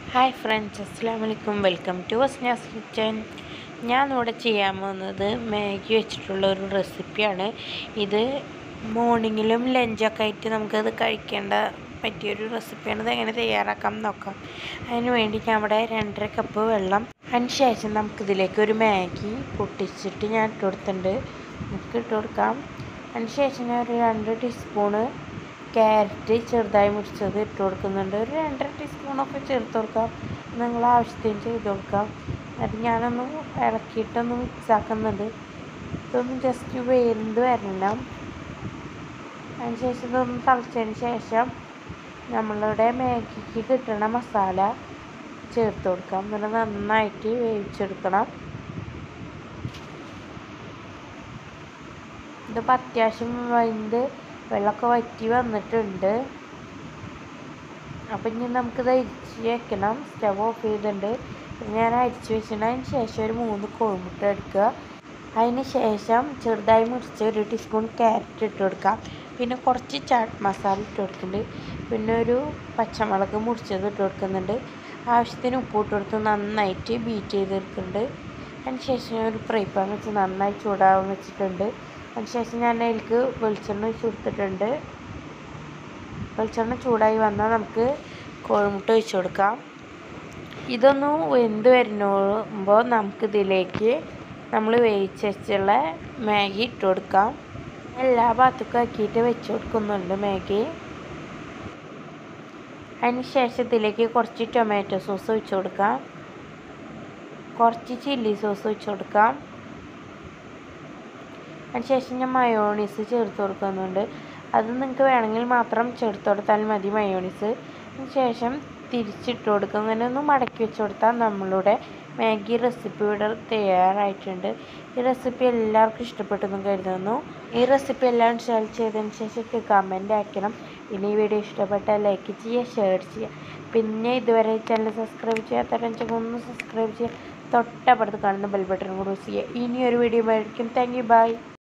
hi friends അസ്സാം വലൈക്കും welcome to വസ്നാസ് kitchen ഞാൻ ഇവിടെ ചെയ്യാൻ പോകുന്നത് മാഗി വെച്ചിട്ടുള്ള ഒരു റെസിപ്പിയാണ് ഇത് മോർണിംഗിലും ലഞ്ചൊക്കെ ആയിട്ട് നമുക്കത് കഴിക്കേണ്ട പറ്റിയൊരു റെസിപ്പിയാണ് ഇത് എങ്ങനെ തയ്യാറാക്കാം എന്ന് നോക്കാം അതിന് വേണ്ടി ഞാൻ ഇവിടെ രണ്ടര കപ്പ് വെള്ളം അതിന് ശേഷം നമുക്കിതിലേക്ക് ഒരു മാഗി പൊട്ടിച്ചിട്ട് ഞാൻ ഇട്ട് കൊടുത്തിട്ടുണ്ട് നമുക്ക് ഇട്ട് കൊടുക്കാം അതിന് ശേഷം ഞാൻ ഒരു രണ്ട് ടീസ്പൂണ് ക്യാരറ്റ് ചെറുതായി മുറിച്ചത് ഇട്ട് കൊടുക്കുന്നുണ്ട് ഒരു രണ്ടര ടീസ്പൂണൊക്കെ ചേർത്ത് കൊടുക്കാം നിങ്ങൾ ആവശ്യത്തിന് ചെയ്ത് കൊടുക്കാം എന്നിട്ട് ഞാനൊന്ന് ഇളക്കിയിട്ടൊന്ന് മിക്സ് ആക്കുന്നുണ്ട് ഇതൊന്ന് ജസ്റ്റ് വെന്ത് വരണം അതിന് ശേഷം ഇതൊന്ന് തിളച്ചതിന് ശേഷം നമ്മളുടെ മാഗിക്ക് കിട്ടുന്ന മസാല ചേർത്ത് കൊടുക്കാം എന്നിട്ട് നന്നായിട്ട് വേവിച്ചെടുക്കണം ഇതിപ്പോൾ അത്യാവശ്യം വെന്ത് വെള്ളമൊക്കെ വറ്റി വന്നിട്ടുണ്ട് അപ്പം ഇനി നമുക്കിത് അരിച്ച് വെക്കണം സ്റ്റവ് ഓഫ് ചെയ്തിട്ടുണ്ട് ഞാൻ അരിച്ച് വെച്ചിട്ടുണ്ട് അതിന് ശേഷം ഒരു മൂന്ന് കോഴിമുട്ട എടുക്കുക അതിന് ശേഷം ചെറുതായി മുറിച്ച് ഒരു ടീസ്പൂൺ ക്യാരറ്റ് ഇട്ട് കൊടുക്കാം പിന്നെ കുറച്ച് ചാട്ട് മസാല ഇട്ട് കൊടുക്കുന്നുണ്ട് പിന്നെ ഒരു പച്ചമുളക് മുറിച്ചത് ഇട്ട് കൊടുക്കുന്നുണ്ട് ആവശ്യത്തിന് ഉപ്പ് ഇട്ട് കൊടുത്ത് നന്നായിട്ട് ബീറ്റ് ചെയ്തെടുക്കുന്നുണ്ട് അതിന് ശേഷം ഒരു ഫ്രൈ പാൻ വെച്ച് നന്നായി ചൂടാവാൻ വെച്ചിട്ടുണ്ട് അതിനുശേഷം ഞാൻ അതിലേക്ക് വെളിച്ചെണ്ണ ഒഴിച്ച് കൊടുത്തിട്ടുണ്ട് വെളിച്ചെണ്ണ ചൂടായി വന്നാൽ നമുക്ക് കോഴിമുട്ട ഒഴിച്ച് കൊടുക്കാം ഇതൊന്ന് വെന്ത് വരുമ്പോൾ നമുക്കിതിലേക്ക് നമ്മൾ വേവിച്ച് വെച്ചുള്ള മാഗി ഇട്ട് കൊടുക്കാം എല്ലാ ഭാഗത്തേക്കും ആക്കിയിട്ട് വെച്ച് കൊടുക്കുന്നുണ്ട് മാഗി അതിന് ശേഷം ഇതിലേക്ക് കുറച്ച് ടൊമാറ്റോ സോസ് ഒഴിച്ച് കൊടുക്കാം കുറച്ച് ചില്ലി സോസ് ഒഴിച്ച് കൊടുക്കാം അതിനുശേഷം ഞാൻ മയോണീസ് ചേർത്ത് കൊടുക്കുന്നുണ്ട് അത് നിങ്ങൾക്ക് വേണമെങ്കിൽ മാത്രം ചേർത്ത് കൊടുത്താൽ മതി മയോണീസ് ശേഷം തിരിച്ചിട്ട് കൊടുക്കുക അങ്ങനെ ഒന്ന് മടക്കി വെച്ച് കൊടുത്താൽ നമ്മളുടെ മാഗി റെസിപ്പി ഇവിടെ തയ്യാറായിട്ടുണ്ട് ഈ റെസിപ്പി എല്ലാവർക്കും ഇഷ്ടപ്പെട്ടെന്ന് കരുതുന്നു ഈ റെസിപ്പി എല്ലാവരും ഷെയർ ചെയ്തതിന് ശേഷം കമൻ്റ് ആക്കണം പിന്നെ ഈ വീഡിയോ ഇഷ്ടപ്പെട്ടാൽ ലൈക്ക് ചെയ്യുക ഷെയർ ചെയ്യുക പിന്നെ ഇതുവരെ ചാനൽ സബ്സ്ക്രൈബ് ചെയ്യാത്തവരെങ്കിൽ ഒന്ന് സബ്സ്ക്രൈബ് ചെയ്യുക തൊട്ടപ്പുറത്ത് കാണുന്ന ബെൽ ബട്ടൺ കൂടി ചെയ്യുക ഇനിയൊരു വീഡിയോ ആയിരിക്കും താങ്ക് യു ബൈ